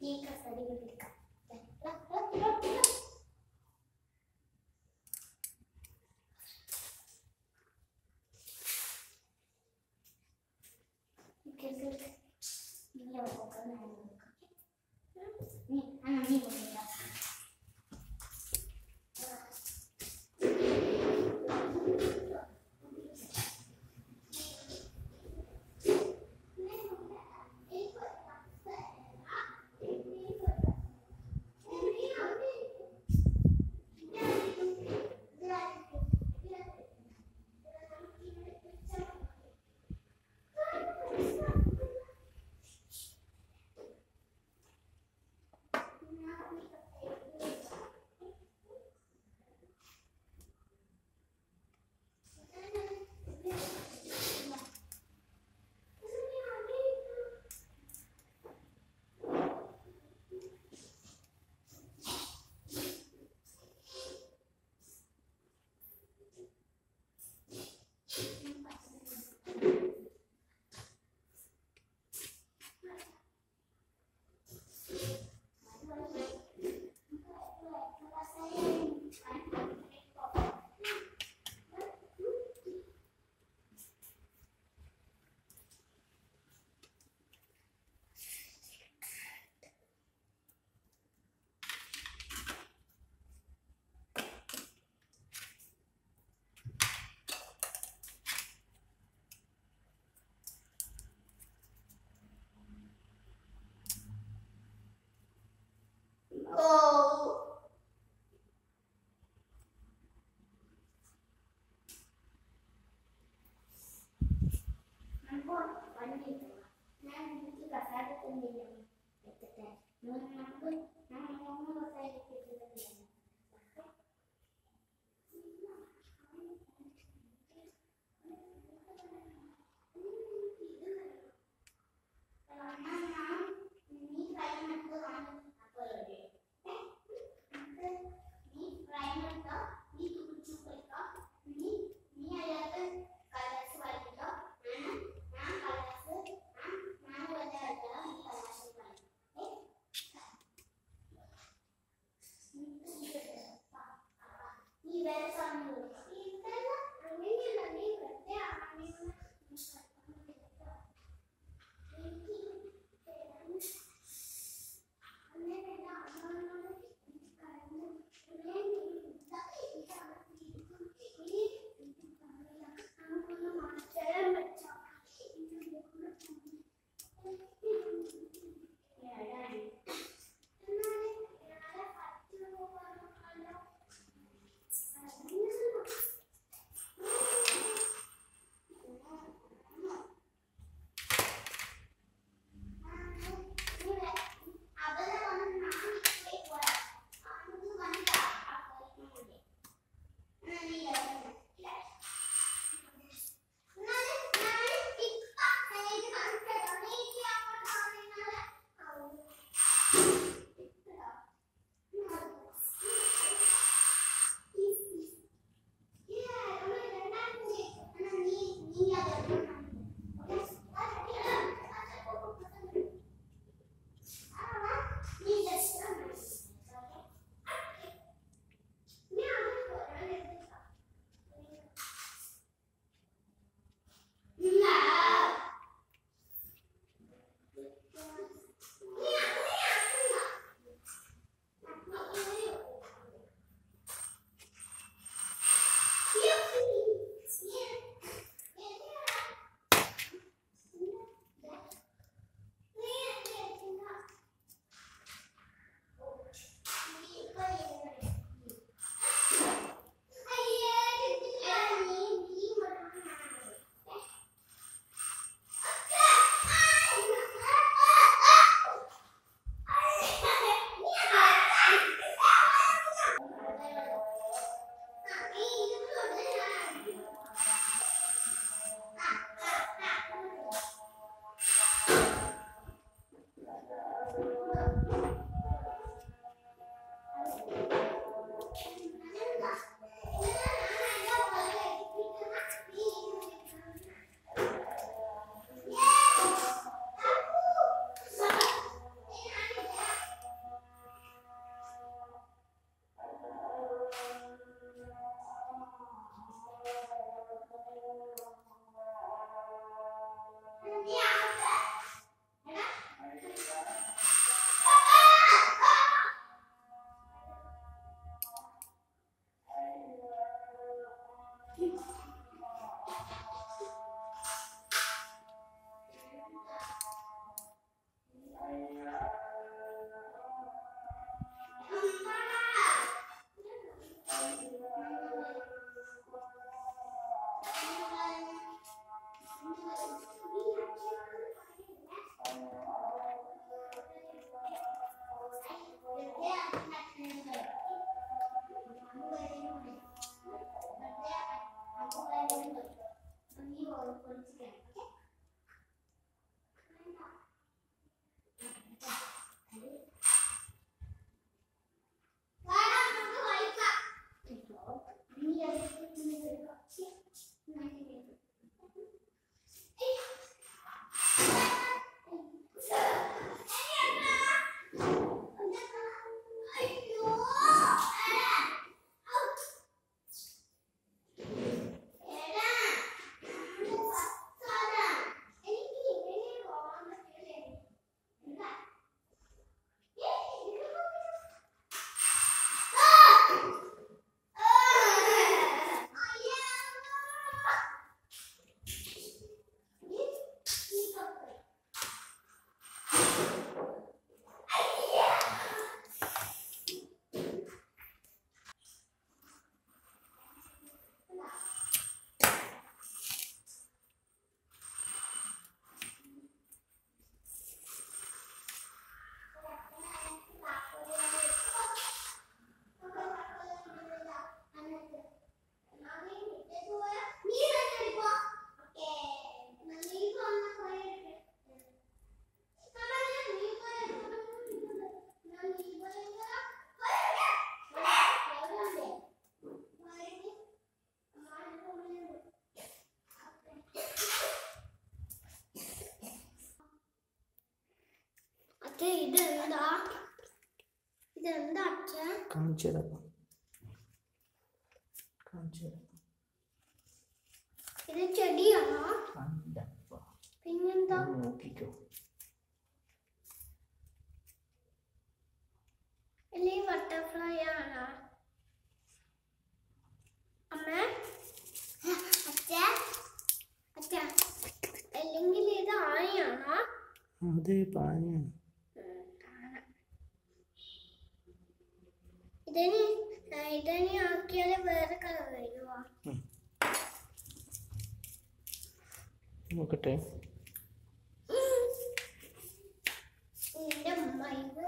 ഈ കസേര എടുക്കാം ഇതെന്താ ഇതെന്താ അച്ഛ കാണിച്ചു തരാം കാണിച്ചു തരാം ഇത് ചെടിയാണോ അല്ലപ്പ പിന്നെന്താ നോക്കിക്കോ അല്ലേ ബട്ടർഫ്ലൈ ആണോ അമ്മ അച്ഛ അച്ഛ അല്ലെങ്കിൽ ഇത് ആനയാണോ അതെ പാഞ്ഞാണ് ഇതിന് ഇതിനെ ആക്കിയാൽ വേറെ കളർ വരുമോ നോക്കട്ടെ നിന്റെ അമ്മ ഇത്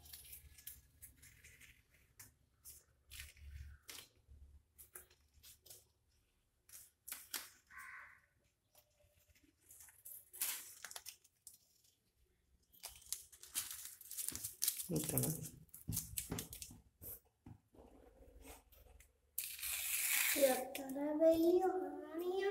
നോക്കണം എത്ര വലിയ ആനയാ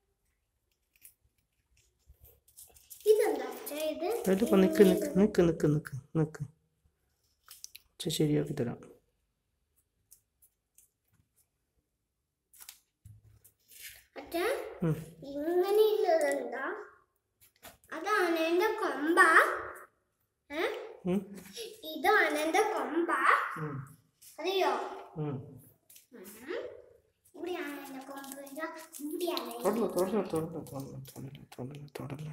ഇതെന്താ അച്ഛ ഇത് അതിലിപ്പോൾ നിൽക്ക് നിൽക്ക് നിൽക്ക് നിൽക്ക് നിൽക്ക് നിൽക്ക് ചെ ശരിയാക്കി തരാം അച്ഛ ഉം. ഇങ്ങനെയുള്ളതെന്താ അതാണ് എന്റെ കൊമ്പ ഏ ഉം. ഇതാണ് എന്റെ കൊമ്പ ഉം. അറിയോ ഉം. ഉം. ഇവിടെയാണ് എന്റെ കൊമ്പ് ഇതാ ഇവിടെയാണ് തൊടല തൊടല തൊടല തൊടല തൊടല തൊടല തൊടല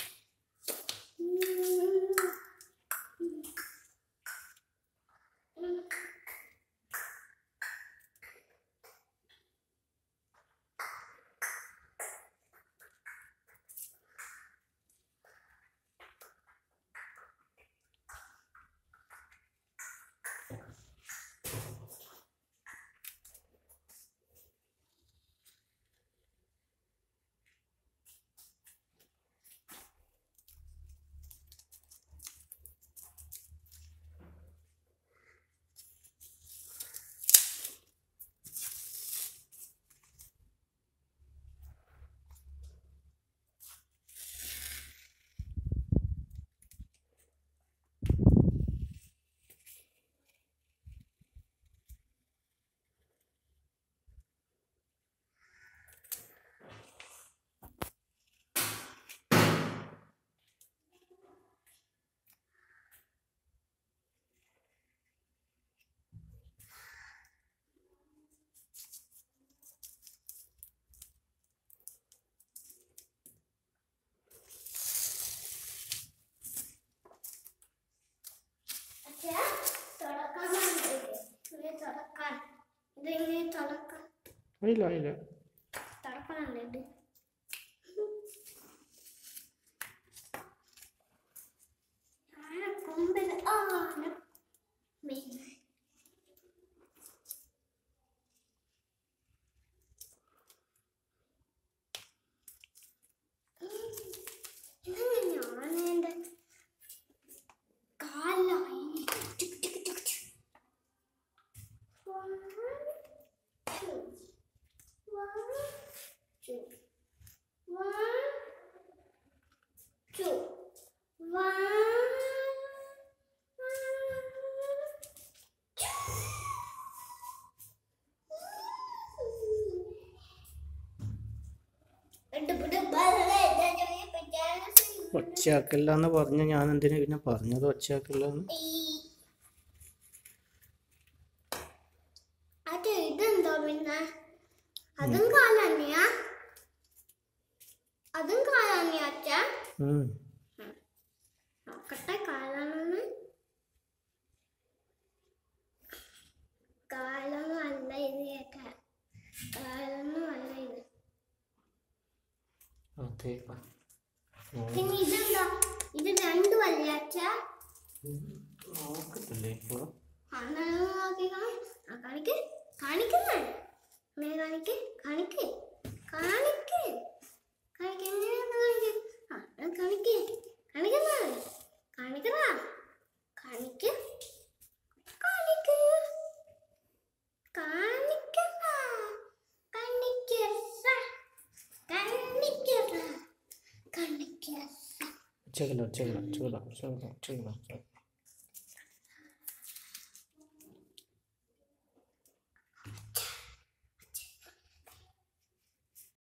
അച്ഛാ, തുറക്കാനാണ് ഇത്. ഇങ്ങനെ തുറക്കാൻ. ഇതിങ്ങനെ തുറക്കാൻ. ഇല്ല ഇല്ല തുറക്കാനല്ലേ ഇത്? ആന കൊമ്പില് ആന മെയ്യ്. ഇതെങ്ങനെയാ ആനേന്റെ കാലായി ടിക് ടിക് ടിക് ടിക്. One, two. One, two. One, two. One, ഒച്ചയാക്കില്ല എന്ന് പറഞ്ഞ ഞാൻ എന്തിനാ പിന്നെ പറഞ്ഞത് ഒച്ചയാക്കില്ല എന്ന് അത് ഇതെന്തോ പിന്നെ അതും കാലന്നെയാ അതും കാലന്നെയാ അച്ഛാ ഉം. നോക്കട്ടെ കാലാണെന്ന് കാലൊന്നും അല്ല ഇത് കേൾക്കാൻ കാലൊന്നും അല്ല ഇത് അതെ പ. ഉം. പിന്നെ ഇതെന്താ ഇത് രണ്ടും അല്ലേ അച്ഛാ നോക്കത്തില്ലേ ഇപ്പോൾ അന്നേരം നോക്കി കാണും ആ കാണിക്ക് കാണിക്കുന്നേ അമ്മേ കാണിക്ക് കാണിക്ക് കാണിക്ക് കാണിക്ക് എങ്ങനെയാന്ന് കാണിക്ക് ആ അത് കാണിക്ക് കാണിക്കുന്ന കാണിക്കണ കാണിക്ക് കാണിക്ക് കാണിക്കണ കാണിക്കറ കാണിക്കറ കാണിക്കറ ഒച്ചയാക്കില്ല ഒച്ചയാക്കില്ല ഒച്ചയാക്കില്ല ഒച്ചയാക്കില്ല ഒച്ചയാക്കില്ല